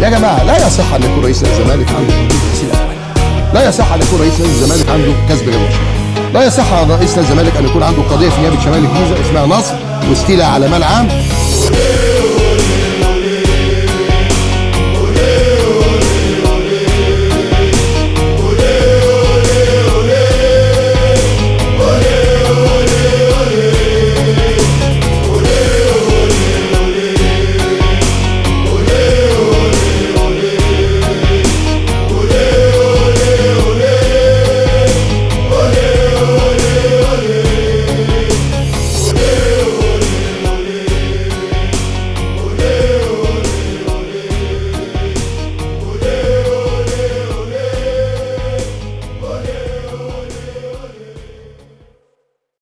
يا جماعه لا يصح ان يكون رئيس الزمالك عنده تغسيل اموال لا يصح ان يكون رئيس نادي الزمالك عنده كسب غير مشروع لا يصح على رئيس نادي الزمالك ان يكون عنده قضيه في نيابه شمال الجيزه اسمها نصب واستيلاء على مال عام